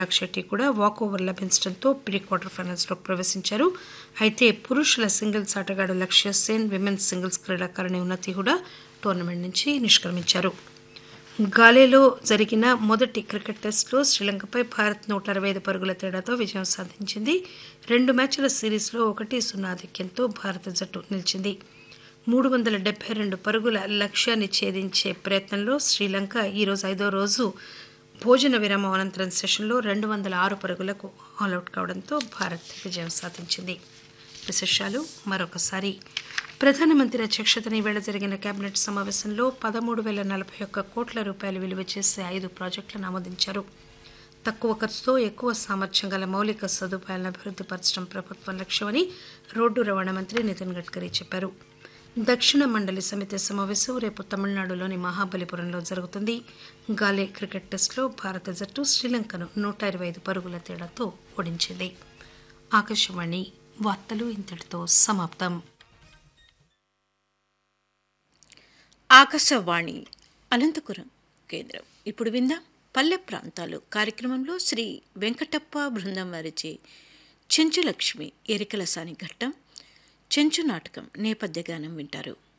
చిరాగ్ శెట్టి కూడా వాకోవర్ లభించడంతో pre quarter ఫైనల్స్లోకి ప్రవేశించారు అయితే పురుషుల సింగిల్స్ ఆటగాడు లక్ష్య సేన్ విమెన్స్ సింగిల్స్ క్రీడాకారిణి ఉన్నతి కూడా టోర్నమెంట్ నుంచి నిష్క్రమించారు గాలేలో జరిగిన మొదటి క్రికెట్ టెస్టులో శ్రీలంకపై భారత్ నూట అరవై ఐదు పరుగుల తేడాతో విజయం సాధించింది రెండు మ్యాచ్ల సిరీస్లో ఒకటి సున్నా ఆధిక్యంతో భారత జట్టు నిలిచింది మూడు వందల డెబ్బై రెండు పరుగుల లక్ష్యాన్ని ఛేదించే ప్రయత్నంలో శ్రీలంక ఈరోజు ఐదో రోజు భోజన విరామం అనంతరం సెషన్లో రెండు వందల ఆరు పరుగులకు ఆల్అవుట్ కావడంతో భారత్ విజయం సాధించింది విశేషాలు మరొకసారి ప్రధానమంత్రి అధ్యక్షతన ఈవేళ జరిగిన కేబినెట్ సమావేశంలో పదమూడు వేల నలభై ఒక్క కోట్ల రూపాయలు విలువ చేసే ఐదు ప్రాజెక్టులను ఆమోదించారు తక్కువ ఖర్చుతో ఎక్కువ సామర్థ్యం గల మౌలిక సదుపాయాలను అభివృద్ధి పరచడం ప్రభుత్వం లక్ష్యమని రోడ్డు రవాణా మంత్రి నితిన్ గడ్కరీ చెప్పారు దక్షిణ మండలి సమితి సమావేశం రేపు తమిళనాడులోని మహాబలిపురంలో జరుగుతుంది గాలే క్రికెట్ టెస్టులో భారత జట్టు శ్రీలంకను నూట ఇరవై ఐదు పరుగుల తేడాతో ఓడించింది ఆకాశవాణి వార్తలు ఇంతటితో సమాప్తం ఆకాశవాణి అనంతపురం కేంద్రం ఇప్పుడు విందాం పల్లె ప్రాంతాలు కార్యక్రమంలో శ్రీ వెంకటప్ప బృందం వారిచే చెంచులక్ష్మి ఎరికల సాని ఘట్టం చెంచు నాటకం నేపథ్య గానం వింటారు